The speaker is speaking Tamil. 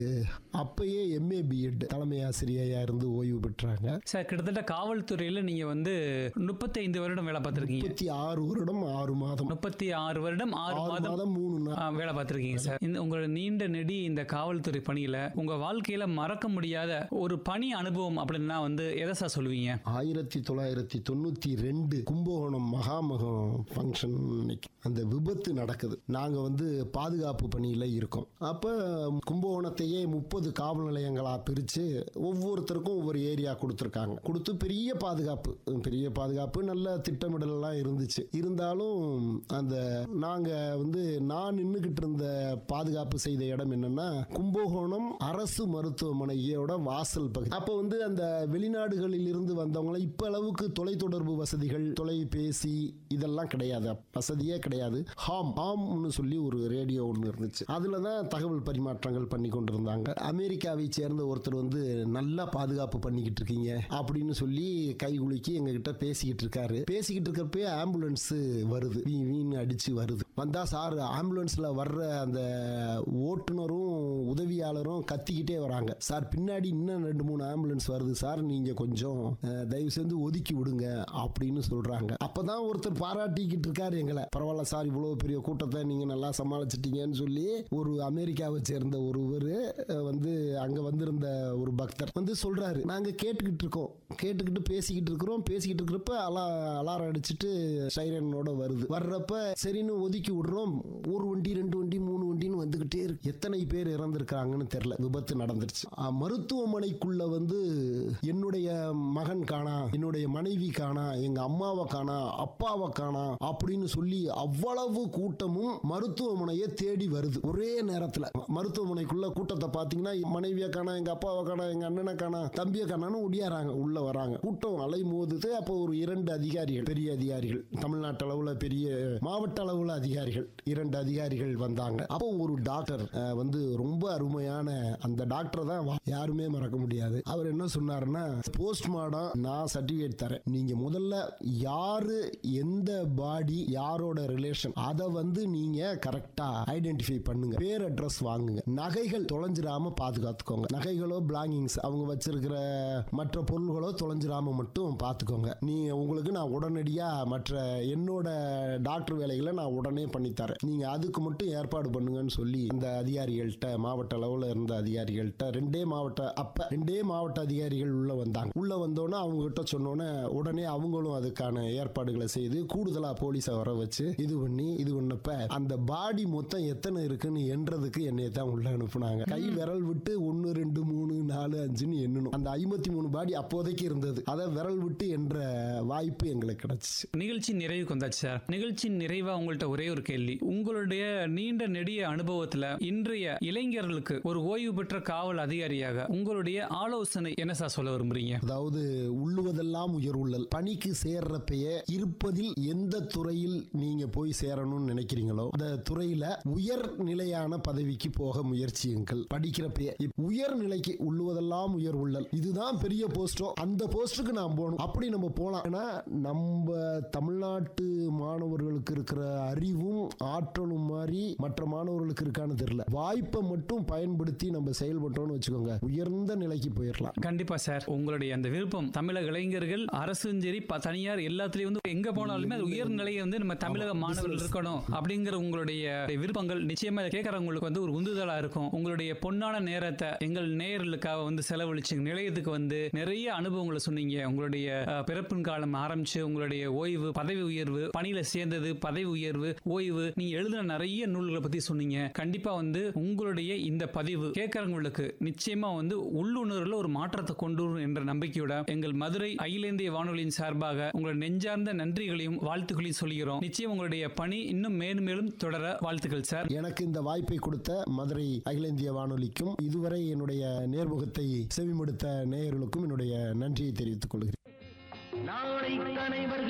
அப்பயே எம்ஏ பிஎட் தலைமை ஆசிரியையா இருந்து ஓய்வு பெற்றாங்க சார் கிட்டத்தட்ட காவல்துறையில நீங்க வந்து முப்பத்தைந்து வருடம் வேலை பார்த்திருக்கீங்க முப்பத்தி ஆறு வருடம் ஆறு மாதம் முப்பத்தி ஆறு வருடம் ஆறு ஆறு மாதம் மாதம் மூணு நாள் ஆ, வேலை பார்த்திருக்கீங்க சார் இந்த உங்களோட நீண்ட நெடி இந்த காவல்துறை பணியில உங்க வாழ்க்கையில மறக்க முடியாத ஒரு பணி அனுபவம் அப்படின்னா வந்து எதை சார் சொல்லுவீங்க ஆயிரத்தி தொள்ளாயிரத்தி தொண்ணூத்தி ரெண்டு கும்பகோணம் மகாமகம் ஃபங்க்ஷன் அன்னைக்கு அந்த விபத்து நடக்குது நாங்க வந்து பாதுகாப்பு பணியில இருக்கோம் அப்ப கும்பகோணத்தையே முப்பது காவல் நிலையங்களா பிரிச்சு ஒவ்வொருத்தருக்கும் ஒவ்வொரு ஏரியா கொடுத்துருக்காங்க கொடுத்து பெரிய பாதுகாப்பு பெரிய பாதுகாப்பு நல்ல திட்டமிடல் எல்லாம் இருந்துச்சு இருந்தாலும் அந்த நாங்க வந்து நான் நின்றுகிட்டு இருந்த பாதுகாப்பு செய்த இடம் என்னன்னா கும்பகோணம் அரசு மருத்துவமனையோட வாசல் பகுதி அப்போ வந்து அந்த வெளிநாடுகளில் இருந்து வந்தவங்கள இப்ப அளவுக்கு தொலைத்தொடர்பு வசதிகள் தொலைபேசி இதெல்லாம் கிடையாது வசதியே கிடையாது ஹாம் ஹாம்னு சொல்லி ஒரு ரேடியோ ஒன்று இருந்துச்சு அதுல தான் தகவல் பரிமாற்றங்கள் பண்ணி கொண்டிருந்தாங்க அமெரிக்காவை சேர்ந்த ஒருத்தர் வந்து நல்லா பாதுகாப்பு பண்ணிக்கிட்டு இருக்கீங்க அப்படின்னு சொல்லி கை குலுக்கி எங்க கிட்ட பேசிக்கிட்டு இருக்காரு பேசிக்கிட்டு இருக்கப்பே ஆம்புலன்ஸ் வருது வீ வீண் அடிச்சு வருது வந்தா சார் ஆம்புலன்ஸ்ல வர்ற அந்த ஓட்டுநரும் உதவியாளரும் கத்திக்கிட்டே வராங்க சார் பின்னாடி இன்னும் ரெண்டு மூணு ஆம்புலன்ஸ் வருது சார் நீங்க கொஞ்சம் அஹ், தயவு செஞ்சு ஒதுக்கி விடுங்க அப்படின்னு சொல்றாங்க அப்பதான் ஒருத்தர் பாராட்டிக்கிட்டு இருக்காரு எங்களை பரவாயில்ல சார் இவ்வளவு பெரிய கூட்டத்தை நீங்க நல்லா சமாளிச்சிட்டீங்கன்னு சொல்லி ஒரு அமெரிக்காவை சேர்ந்த ஒருவர் அஹ், வந்து அங்க வந்திருந்த ஒரு பக்தர் வந்து சொல்றாரு நாங்க கேட்டுக்கிட்டு இருக்கோம் கேட்டுக்கிட்டு பேசிக்கிட்டு இருக்கிறோம் பேசிக்கிட்டு இருக்கிறப்ப அலா அலாரம் அடிச்சிட்டு சைரனோட வருது வர்றப்ப சரின்னு ஒதுக்கி விடுறோம் ஒரு வண்டி ரெண்டு வண்டி மூணு வண்டின்னு வந்துகிட்டே இருக்கு எத்தனை பேர் இறந்திருக்கிறாங்கன்னு தெரியல விபத்து நடந்துருச்சு ஆ, மருத்துவமனைக்குள்ள வந்து என்னுடைய மகன் காணா என்னுடைய மனைவி காணா எங்க அம்மாவை காணா அப்பாவை காணா அப்படின்னு சொல்லி அவ்வளவு கூட்டமும் மருத்துவமனையை தேடி வருது ஒரே நேரத்துல மருத்துவமனைக்குள்ள கூட்டத்தை பாத்தீங்கன்னா மனைவியை காணா எங்க அப்பாவை காணா எங்க அண்ணனை காணா தம்பியை காணான்னு ஒடியாராங்க உள்ள வராங்க கூட்டம் அலை மோதுது அப்போ ஒரு இரண்டு அதிகாரிகள் பெரிய அதிகாரிகள் தமிழ்நாட்டு அளவுல பெரிய மாவட்ட அளவுல அதிகாரிகள் இரண்டு அதிகாரிகள் வந்தாங்க அப்போ ஒரு டாக்டர் அஹ், வந்து ரொம்ப அருமையான அந்த டாக்டரை தான் வா- யாருமே மறக்க முடியாது அவர் என்ன சொன்னாருன்னா போஸ்ட்மார்டம் நான் சர்டிபிகேட் தரேன் நீங்க முதல்ல யாரு எந்த பாடி யாரோட ரிலேஷன் அதை வந்து நீங்க கரெக்டா ஐடென்டிஃபை பண்ணுங்க பேர் அட்ரஸ் வாங்குங்க நகைகள் தொலைஞ்சிராம பாதுகாத்துக்கோங்க நகைகளோ பிளாங்கிங்ஸ் அவங்க வச்சிருக்கிற மற்ற பொருள்களோ தொலைஞ்சிராம மட்டும் பார்த்துக்கோங்க நீ உங்களுக்கு நான் உடனடியா மற்ற என்னோட டாக்டர் வேலைகளை நான் உடனே பண்ணித்தரேன் நீங்க அதுக்கு மட்டும் ஏற்பாடு பண்ணுங்கன்னு சொல்லி அந்த அதிகாரிகள்கிட்ட மாவட்ட அளவுல இருந்த அதிகாரிகள்கிட்ட ரெண்டே மாவட்ட அப்ப ரெண்டே மாவட்ட அதிகாரிகள் உள்ள வந்தாங்க உள்ள வந்தோன்னே அவங்க கிட்ட சொன்னோன்னே உடனே அவங்களும் அதுக்கான ஏற்பாடுகளை செய்து கூடுதலா போலீஸை வர வச்சு இது பண்ணி இது பண்ணப்ப அந்த பாடி மொத்தம் எத்தனை இருக்குன்னு எண்றதுக்கு என்னைய தான் உள்ள அனுப்புனாங்க கை விரல் விட்டு ஒன்னு ரெண்டு மூணு நாலு அஞ்சுன்னு எண்ணணும் அந்த ஐம்பத்தி மூணு பாடி அப்போதைக்கு இருந்தது அதை விரல் விட்டு என்ற வாய்ப்பு எங்களுக்கு கிடைச்சிச்சு நிகழ்ச்சி நிறைவுக்கு வந்தாச்சு சார் நிகழ்ச்சி நிறைவா உங்கள்ட்ட ஒரே ஒரு கேள்வி உங்களுடைய நீண்ட நெடிய அனுபவத்துல இன்றைய இளைஞர்களுக்கு ஒரு ஓய்வு பெற்ற காவல் அதிகாரியாக உங்களுடைய ஆலோசனை என்ன சார் சொல்ல விரும்புறீங்க அதாவது உள்ளுவதெல்லாம் உயர் உள்ளல் பணிக்கு சேர்றப்பயே இருப்பதில் எந்த துறையில் நீங்க போய் சேரணும்னு நினைக்கிறீங்களோ அந்த துறையில உயர் நிலையான பதவிக்கு போக முயற்சியுங்கள் படிக்கிறப்பயே இப்ப உயர் நிலைக்கு உள்ளுவதெல்லாம் உயர் உள்ளல் இதுதான் பெரிய போஸ்டோ அந்த போஸ்டுக்கு நாம் போகணும் அப்படி நம்ம போலாம் ஏன்னா நம்ம தமிழ்நாட்டு மாணவர்களுக்கு இருக்கிற அறிவும் ஆற்றலும் மாதிரி மற்ற மாணவர்களுக்கு இருக்கான்னு தெரியல வாய்ப்பை மட்டும் பயன்படுத்தி நம்ம செயல்பட்டோம்னு வச்சுக்கோங்க உயர்ந்த நிலைக்கு போயிடலாம் கண்டிப்பா சார் உங்களுடைய அந்த விருப்பம் தமிழக இளைஞர்கள் அரசும் சரி ப- தனியார் எல்லாத்துலயும் வந்து எங்க போனாலுமே அது உயர் நிலையை வந்து நம்ம தமிழக மாணவர்கள் இருக்கணும் அப்படிங்கிற உங்களுடைய விருப்பங்கள் நிச்சயமா இதை கேட்கறவங்களுக்கு வந்து ஒரு உந்துதலா இருக்கும் உங்களுடைய பொன்னான நேரத்தை எங்கள் நேயர்களுக்காக வந்து செலவழிச்சு நிலையத்துக்கு வந்து நிறைய அனுபவங்களை சொன்னீங்க உங்களுடைய அஹ், பிறப்பின் காலம் ஆரம்பிச்சு உங்களுடைய ஓய்வு பதவி உயர்வு பணியில சேர்ந்தது பதவி உயர்வு ஓய்வு நீங்க எழுதின நிறைய நூல்களை பத்தி சொன்னீங்க கண்டிப்பா வந்து உங்களுடைய இந்த பதிவு கேட்கறவங்களுக்கு நிச்சயமா வந்து உள்ளுணர்வுல ஒரு மாற்றத்தை கொண்டு வரும் என்ற நம்பிக்கையோட எங்கள் மதுரை அகில இந்திய வானொலியின் சார்பாக உங்களுடைய நெஞ்சார்ந்த நன்றிகளையும் வாழ்த்துக்களையும் சொல்கிறோம் நிச்சயம் உங்களுடைய பணி இன்னும் மேலும் மேலும் தொடர வாழ்த்துக்கள் சார் எனக்கு இந்த வாய்ப்பை கொடுத்த மதுரை அகில இந்திய வானொலிக்கும் இதுவரை என்னுடைய நேர்முகத்தை செவிமடுத்த நேயர்களுக்கும் என்னுடைய நன்றியை தெரிவித்துக் கொள்கிறேன் நாளை அனைவர்கள்